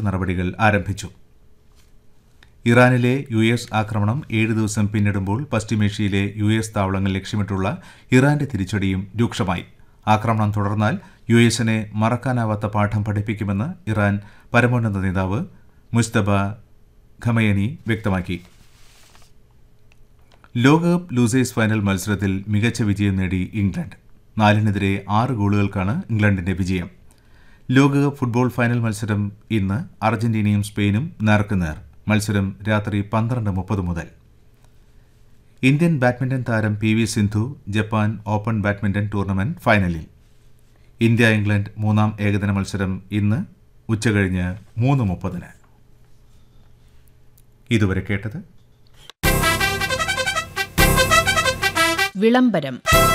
നടപടികൾ ആരംഭിച്ചു ഇറാനിലെ യു എസ് ആക്രമണം ഏഴ് ദിവസം പിന്നിടുമ്പോൾ പശ്ചിമേഷ്യയിലെ യു എസ് താവളങ്ങൾ ലക്ഷ്യമിട്ടുള്ള ഇറാന്റെ തിരിച്ചടിയും രൂക്ഷമായി ആക്രമണം തുടർന്നാൽ യു എസിനെ മറക്കാനാവാത്ത പാഠം പഠിപ്പിക്കുമെന്ന് ഇറാൻ പരമോന്നത നേതാവ് മുസ്തബ ഖമയനി വ്യക്തമാക്കി ലോകകപ്പ് ലൂസേഴ്സ് ഫൈനൽ മത്സരത്തിൽ മികച്ച വിജയം നേടി ഇംഗ്ലണ്ട് നാലിനെതിരെ ആറ് ഗോളുകൾക്കാണ് ഇംഗ്ലണ്ടിന്റെ വിജയം ലോകകപ്പ് ഫുട്ബോൾ ഫൈനൽ മത്സരം ഇന്ന് അർജന്റീനയും സ്പെയിനും നേർക്കുനേർ മത്സരം രാത്രി പന്ത്രണ്ട് മുപ്പത് മുതൽ ഇന്ത്യൻ ബാഡ്മിന്റൺ താരം P V Sindhu Japan open badminton tournament ഫൈനലിൽ ഇന്ത്യ ഇംഗ്ലണ്ട് മൂന്നാം ഏകദിന മത്സരം ഇന്ന് ഉച്ചകഴിഞ്ഞ് മൂന്ന് മുപ്പതിന് ഇതുവരെ കേട്ടത് വിളംബരം